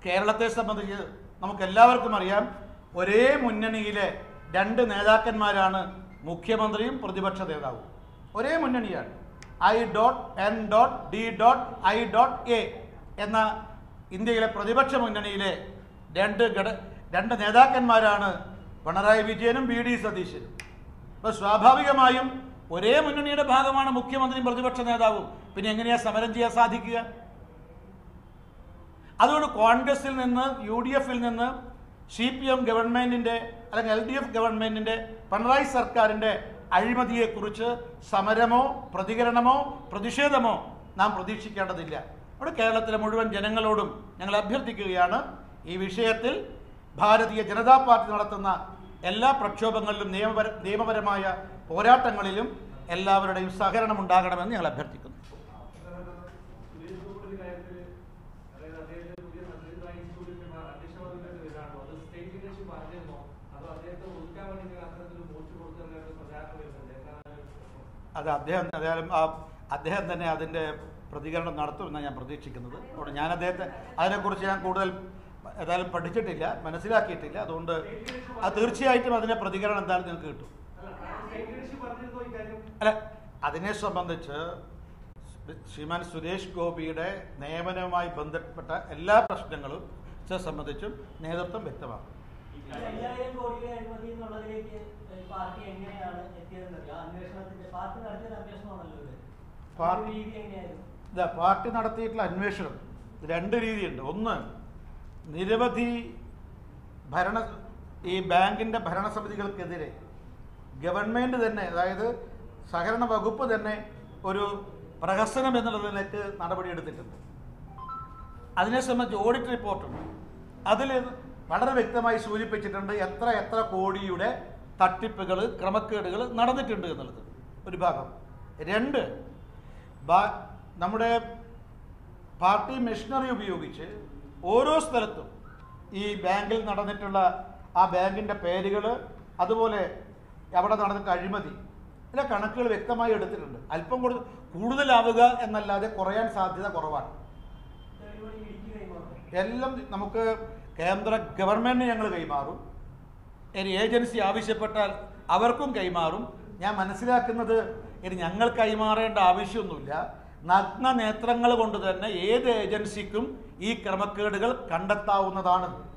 കേരളത്തെ സംബന്ധിച്ച് നമുക്ക് എല്ലാവർക്കും അറിയാം ഒരേ മുന്നണിയിലെ രണ്ട് നേതാക്കന്മാരാണ് മുഖ്യമന്ത്രിയും പ്രതിപക്ഷ നേതാവും ഒരേ മുന്നണിയാണ് I dot N dot D dot I dot A എന്ന ഇന്ത്യയിലെ പ്രതിപക്ഷ മുന്നണിയിലെ രണ്ട് ഘട രണ്ട് നേതാക്കന്മാരാണ് പിണറായി വിജയനും വി ഡി സതീശനും അപ്പോൾ സ്വാഭാവികമായും ഒരേ മുന്നണിയുടെ ഭാഗമാണ് മുഖ്യമന്ത്രിയും പ്രതിപക്ഷ നേതാവും പിന്നെ എങ്ങനെയാ സമരം ചെയ്യാൻ സാധിക്കുക അതുകൊണ്ട് കോൺഗ്രസിൽ നിന്ന് യു ഡി എഫിൽ നിന്ന് സി പി എം ഗവൺമെൻറ്റിൻ്റെ അല്ലെങ്കിൽ എൽ ഡി എഫ് ഗവൺമെൻറ്റിൻ്റെ പിണറായി സർക്കാരിൻ്റെ അഴിമതിയെക്കുറിച്ച് സമരമോ പ്രതികരണമോ പ്രതിഷേധമോ നാം പ്രതീക്ഷിക്കേണ്ടതില്ല അവിടെ കേരളത്തിലെ മുഴുവൻ ജനങ്ങളോടും ഞങ്ങൾ അഭ്യർത്ഥിക്കുകയാണ് ഈ വിഷയത്തിൽ ഭാരതീയ ജനതാ പാർട്ടി നടത്തുന്ന എല്ലാ പ്രക്ഷോഭങ്ങളിലും നിയമപര നിയമപരമായ പോരാട്ടങ്ങളിലും എല്ലാവരുടെയും സഹകരണം ഉണ്ടാകണമെന്ന് ഞങ്ങൾ അഭ്യർത്ഥിക്കുന്നു സുരേഷ് ഗോപിയുടെ കാര്യത്തില് അതായത് അദ്ദേഹത്തെ പുതിയ മന്ത്രിയുമായി ഇൻസ്റ്റിറ്റ്യൂട്ടിൽ അധ്യക്ഷ പദവിയിലേക്ക് വരികയാണോ അത് സ്റ്റേറ്റ് ലീഡർഷിപ്പ് പറഞ്ഞിരുന്നോ അതോ അദ്ദേഹത്തെ ഒതുക്കാൻ വേണ്ടി നിങ്ങൾ അത്തരത്തിൽ മോച്ചു കൊടുക്കുന്നതിനൊക്കെ പ്രചാരണം വരുന്നുണ്ട് എന്താണ് അതിന്റെ പ്രശ്നം? അത് അദ്ദേഹം ഏതായാലും ആ അദ്ദേഹം തന്നെ അതിൻ്റെ പ്രതികരണം നടത്തുമെന്നാണ് ഞാൻ പ്രതീക്ഷിക്കുന്നത് അതുകൊണ്ട് ഞാൻ അദ്ദേഹത്തെ അതിനെക്കുറിച്ച് ഞാൻ കൂടുതൽ ഏതായാലും പഠിച്ചിട്ടില്ല മനസ്സിലാക്കിയിട്ടില്ല അതുകൊണ്ട് അത് തീർച്ചയായിട്ടും അതിൻ്റെ പ്രതികരണം എന്തായാലും നിങ്ങൾക്ക് കിട്ടും അല്ല സ്റ്റേറ്റ് ലീഡർഷിപ്പ് പറഞ്ഞിരുന്നോ ഇക്കാര്യം അല്ല അതിനെ സംബന്ധിച്ച് ശ്രീമാൻ സുരേഷ് ഗോപിയുടെ നിയമനവുമായി ബന്ധപ്പെട്ട എല്ലാ പ്രശ്നങ്ങളും ത്തെ സംബന്ധിച്ചും നേതൃത്വം വ്യക്തമാക്കും അയ്യായിരം കോടിയുടെ അഴിമതി എന്നുള്ളതിലേക്ക് ഏഹ് പാർട്ടി എങ്ങനെയാണ് എത്തിയതെന്ന് അറിയാം അന്വേഷണത്തിന്റെ പാർട്ടി നടത്തിയ അന്വേഷണമാണല്ലോ ഇത് പാർട്ടി- ഒരു രീതി എങ്ങനെയായിരുന്നു ഇതാ പാർട്ടി നടത്തിയിട്ടുള്ള അന്വേഷണം രണ്ട് രീതിയുണ്ട് ഒന്ന് നിരവധി ഭരണ ഈ ബാങ്കിൻ്റെ ഭരണസമിതികൾക്കെതിരെ ഗവൺമെൻറ് തന്നെ അതായത് സഹകരണ വകുപ്പ് തന്നെ ഒരു പ്രഹസനം എന്നുള്ളതിലേക്ക് നടപടിയെടുത്തിട്ടുണ്ട് അതിനെ സംബന്ധിച്ച് ഓഡിറ്റ് റിപ്പോർട്ടുണ്ട് അതിൽ വളരെ വ്യക്തമായി സൂചിപ്പിച്ചിട്ടുണ്ട് എത്ര എത്ര കോടിയുടെ തട്ടിപ്പുകൾ ക്രമക്കേടുകൾ നടന്നിട്ടുണ്ട് എന്നുള്ളത് ഒരു ഭാഗം രണ്ട് ബാ- നമ്മുടെ പാർട്ടി മെഷീനറി ഉപയോഗിച്ച് ഓരോ സ്ഥലത്തും ഈ ബാങ്കിൽ നടന്നിട്ടുള്ള ആ ബാങ്കിൻ്റെ പേരുകൾ അതുപോലെ അവിടെ നടന്നിട്ട് അഴിമതി ഇതിലെ കണക്കുകൾ വ്യക്തമായി എടുത്തിട്ടുണ്ട് അല്പം കൂടുതൽ കൂടുതലാവുക എന്നല്ലാതെ കുറയാൻ സാധ്യത കുറവാണ് തെളിവുകൾ ഇടിച്ചു കൈമാറും എല്ലാം നമുക്ക് കേന്ദ്ര ഗവൺമെൻറ്റിന് ഞങ്ങൾ കൈമാറും ഇനി ഏജൻസി ആവശ്യപ്പെട്ടാൽ അവർക്കും കൈമാറും ഞാൻ മനസ്സിലാക്കുന്നത് ഇനി ഞങ്ങൾ കൈമാറേണ്ട ആവശ്യമൊന്നുമില്ല നഗ്ന നേത്രങ്ങൾ കൊണ്ട് തന്നെ ഏത് ഏജൻസിക്കും ഈ ക്രമക്കേടുകൾ കണ്ടെത്താവുന്നതാണ്